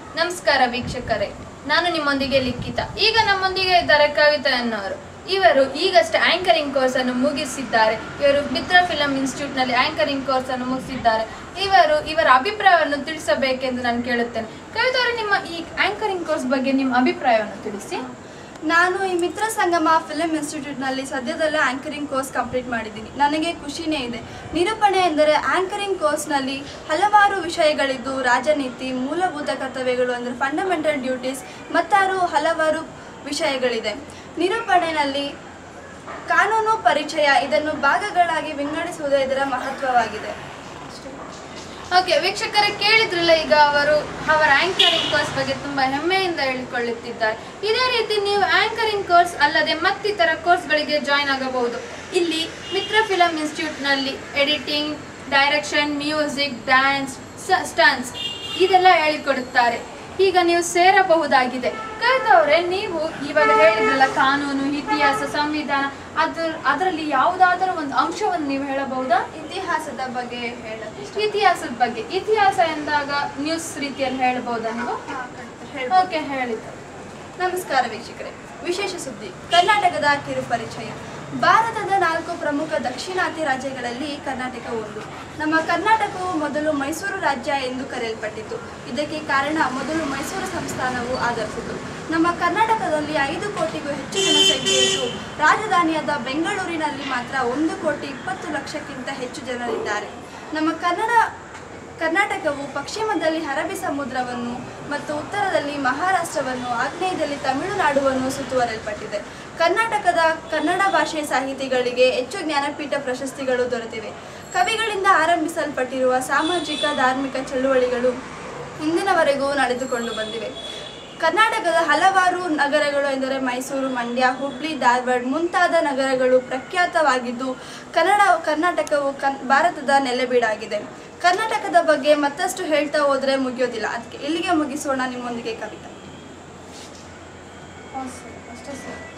ನಮಸ್ಕಾರ ವೀಕ್ಷಕರೇ ನಾನು ನಿಮ್ಮೊಂದಿಗೆ ಲಿಖಿತ ಈಗ ನಮ್ಮೊಂದಿಗೆ ಇದ್ದಾರೆ ಕವಿತಾ ಎನ್ನುವರು ಇವರು ಈಗಷ್ಟೇ ಆಂಕರಿಂಗ್ ಕೋರ್ಸ್ ಅನ್ನು ಮುಗಿಸಿದ್ದಾರೆ ಇವರು ಮಿತ್ರ ಫಿಲಂ ಇನ್ಸ್ಟಿಟ್ಯೂಟ್ ನಲ್ಲಿ ಆಂಕರಿಂಗ್ ಕೋರ್ಸ್ ಅನ್ನು ಮುಗಿಸಿದ್ದಾರೆ ಇವರು ಇವರ ಅಭಿಪ್ರಾಯವನ್ನು ತಿಳಿಸಬೇಕೆಂದು ನಾನು ಕೇಳುತ್ತೇನೆ ಕವಿತಾ ಅವರೇ, ನಿಮ್ಮ ಈ ಆಂಕರಿಂಗ್ ಕೋರ್ಸ್ ಬಗ್ಗೆ ನಿಮ್ಮ ಅಭಿಪ್ರಾಯವನ್ನು ತಿಳಿಸಿ ನಾನು ಈ ಮಿತ್ರ ಸಂಗಮ ಫಿಲ್ಮ್ ಇನ್ಸ್ಟಿಟ್ಯೂಟ್ನಲ್ಲಿ ಸದ್ಯದಲ್ಲೇ ಆಂಕರಿಂಗ್ ಕೋರ್ಸ್ ಕಂಪ್ಲೀಟ್ ಮಾಡಿದ್ದೀನಿ ನನಗೆ ಖುಷಿನೇ ಇದೆ ನಿರೂಪಣೆ ಎಂದರೆ ಆಂಕರಿಂಗ್ ಕೋರ್ಸ್ನಲ್ಲಿ ಹಲವಾರು ವಿಷಯಗಳಿದ್ದು ರಾಜನೀತಿ ಮೂಲಭೂತ ಕರ್ತವ್ಯಗಳು ಅಂದರೆ ಫಂಡಮೆಂಟಲ್ ಡ್ಯೂಟೀಸ್ ಮತ್ತಾರು ಹಲವಾರು ವಿಷಯಗಳಿದೆ ನಿರೂಪಣೆಯಲ್ಲಿ ಕಾನೂನು ಪರಿಚಯ ಇದನ್ನು ಭಾಗಗಳಾಗಿ ವಿಂಗಡಿಸುವುದು ಇದರ ಮಹತ್ವವಾಗಿದೆ ಓಕೆ ವೀಕ್ಷಕರೇ ಕೇಳಿದ್ರಲ್ಲ ಈಗ ಅವರು ಅವರ ಆಂಕರಿಂಗ್ ಕೋರ್ಸ್ ಬಗ್ಗೆ ತುಂಬಾ ಹೆಮ್ಮೆಯಿಂದ ಹೇಳಿಕೊಳ್ಳುತ್ತಿದ್ದಾರೆ ಇದೇ ರೀತಿ ನೀವು ಆಂಕರಿಂಗ್ ಕೋರ್ಸ್ ಅಲ್ಲದೆ ಮತ್ತಿತರ ಕೋರ್ಸ್ಗಳಿಗೆ ಜಾಯ್ನ್ ಆಗಬಹುದು ಇಲ್ಲಿ ಮಿತ್ರ ಫಿಲಂ ಇನ್ಸ್ಟಿಟ್ಯೂಟ್ನಲ್ಲಿ editing direction music dance stunts ಇದೆಲ್ಲ ಹೇಳಿಕೊಡುತ್ತಾರೆ ಈಗ ನೀವು ಸೇರಬಹುದಾಗಿದೆ ಕವಿತಾ ಅವರೇ ನೀವು ಇವಾಗ ಹೇಳಿದ್ರಲ್ಲ ಕಾನೂನು ಇತಿಹಾಸ ಸಂವಿಧಾನ ಅದ್ರ ಅದರಲ್ಲಿ ಯಾವುದಾದರೂ ಒಂದು ಅಂಶವನ್ನು ನೀವು ಹೇಳಬಹುದಾ ಇತಿಹಾಸದ ಬಗ್ಗೆ ಹೇಳೋದು ಇತಿಹಾಸದ ಬಗ್ಗೆ ಇತಿಹಾಸ ಎಂದಾಗ ನ್ಯೂಸ್ ರೀತಿಯಲ್ಲಿ ಹೇಳ್ಬೋದಾ ನೀವು ಹೇಳ್ಬೋದು. ಓಕೆ ಹೇಳಿದ್ದು ನಮಸ್ಕಾರ ವೀಕ್ಷಕರೇ ವಿಶೇಷ ಸುದ್ದಿ ಕರ್ನಾಟಕದ ಕಿರು ಪರಿಚಯ ಭಾರತದ ನಾಲ್ಕು ಪ್ರಮುಖ ದಕ್ಷಿಣಾತಿ ರಾಜ್ಯಗಳಲ್ಲಿ ಕರ್ನಾಟಕ ಒಂದು ನಮ್ಮ ಕರ್ನಾಟಕವು ಮೊದಲು ಮೈಸೂರು ರಾಜ್ಯ ಎಂದು ಕರೆಯಲ್ಪಟ್ಟಿತು ಇದಕ್ಕೆ ಕಾರಣ ಮೊದಲು ಮೈಸೂರು ಸಂಸ್ಥಾನವು ಆಧರಿಸಿತು ನಮ್ಮ ಕರ್ನಾಟಕದಲ್ಲಿ ಐದು ಕೋಟಿಗೂ ಹೆಚ್ಚು ಜನಸಂಖ್ಯೆ ಇದ್ದು ರಾಜಧಾನಿಯಾದ ಬೆಂಗಳೂರಿನಲ್ಲಿ ಮಾತ್ರ ಒಂದು ಕೋಟಿ ಇಪ್ಪತ್ತು ಲಕ್ಷಕ್ಕಿಂತ ಹೆಚ್ಚು ಜನರಿದ್ದಾರೆ ನಮ್ಮ ಕನ್ನಡ ಕರ್ನಾಟಕವು ಪಶ್ಚಿಮದಲ್ಲಿ ಅರಬ್ಬಿ ಸಮುದ್ರವನ್ನು ಮತ್ತು ಉತ್ತರದಲ್ಲಿ ಮಹಾರಾಷ್ಟ್ರವನ್ನು ಆಗ್ನೇಯದಲ್ಲಿ ತಮಿಳುನಾಡುವನ್ನು ಸುತ್ತುವರೆಯಲ್ಪಟ್ಟಿದೆ ಕರ್ನಾಟಕದ ಕನ್ನಡ ಭಾಷೆ ಸಾಹಿತಿಗಳಿಗೆ ಹೆಚ್ಚು ಜ್ಞಾನಪೀಠ ಪ್ರಶಸ್ತಿಗಳು ದೊರೆತಿವೆ ಕವಿಗಳಿಂದ ಆರಂಭಿಸಲ್ಪಟ್ಟಿರುವ ಸಾಮಾಜಿಕ ಧಾರ್ಮಿಕ ಚಳುವಳಿಗಳು ಇಂದಿನವರೆಗೂ ನಡೆದುಕೊಂಡು ಬಂದಿವೆ ಕರ್ನಾಟಕದ ಹಲವಾರು ನಗರಗಳು ಎಂದರೆ ಮೈಸೂರು ಮಂಡ್ಯ ಹುಬ್ಳಿ ಧಾರವಾಡ ಮುಂತಾದ ನಗರಗಳು ಪ್ರಖ್ಯಾತವಾಗಿದ್ದು ಕನ್ನಡ ಕರ್ನಾಟಕವು ಕನ್ ಭಾರತದ ನೆಲೆಬೀಡಾಗಿದೆ ಕರ್ನಾಟಕದ ಬಗ್ಗೆ ಮತ್ತಷ್ಟು ಹೇಳ್ತಾ ಹೋದರೆ ಮುಗಿಯೋದಿಲ್ಲ ಅದಕ್ಕೆ ಇಲ್ಲಿಗೆ ಮುಗಿಸೋಣ ನಿಮ್ಮೊಂದಿಗೆ ಕವಿತಾ ಅಷ್ಟೇ ಸರ್